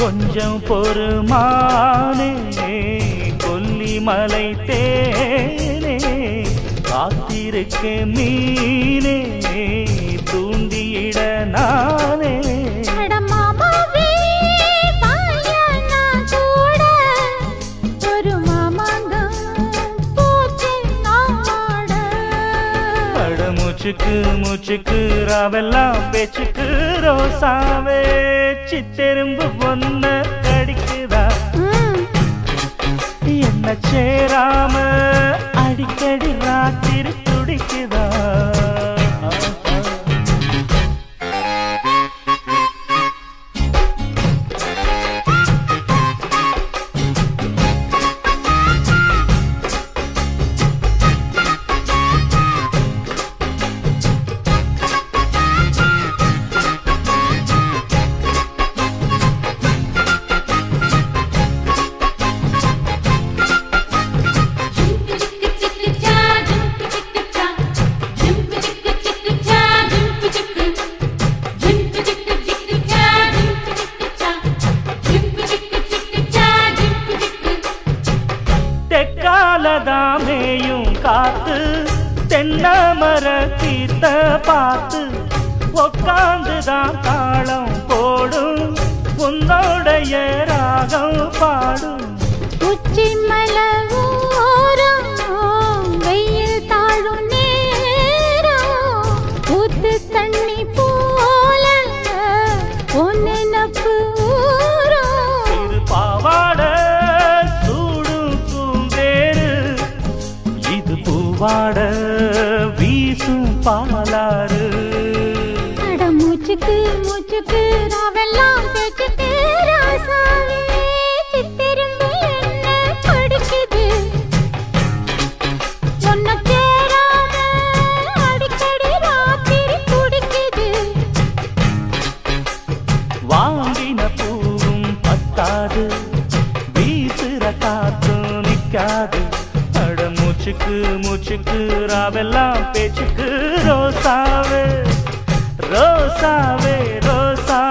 கொஞ்சம் பொறுமானே கொல்லிமலை தேனே காத்திருக்க மீனே தூண்டியிட நானே அட மாமாவே வாயா நான் கூட ஒரு மாமாங்கம் பூச்சி நாட அட மூச்சுக்கு மூச்சுக்கு ராவெல்லாம் பேச்சுக்கு ரோசாவே சித்தெரும்பு பொண்ண கடிக்குதா ம், என்ன சேராம அடிக்கடி ராத்திரி துடிக்குதா தெக்காலதாமேயும் காத்து தென்னமர கீத்த பார்த்து உக்காந்துதான் தாளம் போடும் உன்னோடைய ராகம் பாடும் உச்சி மலை ஓரம் வெயில் தாழும் நேரம் ஊத்து தண்ணி போல ஒன்னு நப்பு ஊரும் சிறு பாவாட சூடும் பூந்தேரு இது பூவாட வீசும் பாலாறு அட மூச்சுக்கு மூச்சுக்கு ராவெல்லாம் பேச்சுக்கு ராசாவே சித்திரும்பு என்ன படிக்குது சொன்ன சேராம அடிக்கடி ராத்திரி குடிக்குது வாங்கின பூவும் பத்தாது வீசுற காத்தும் நிக்காது அட மூச்சுக்கு மூச்சுக்கு ராவெல்லாம் பேச்சுக்கு ரோசாவே ரோசாவே ரோசா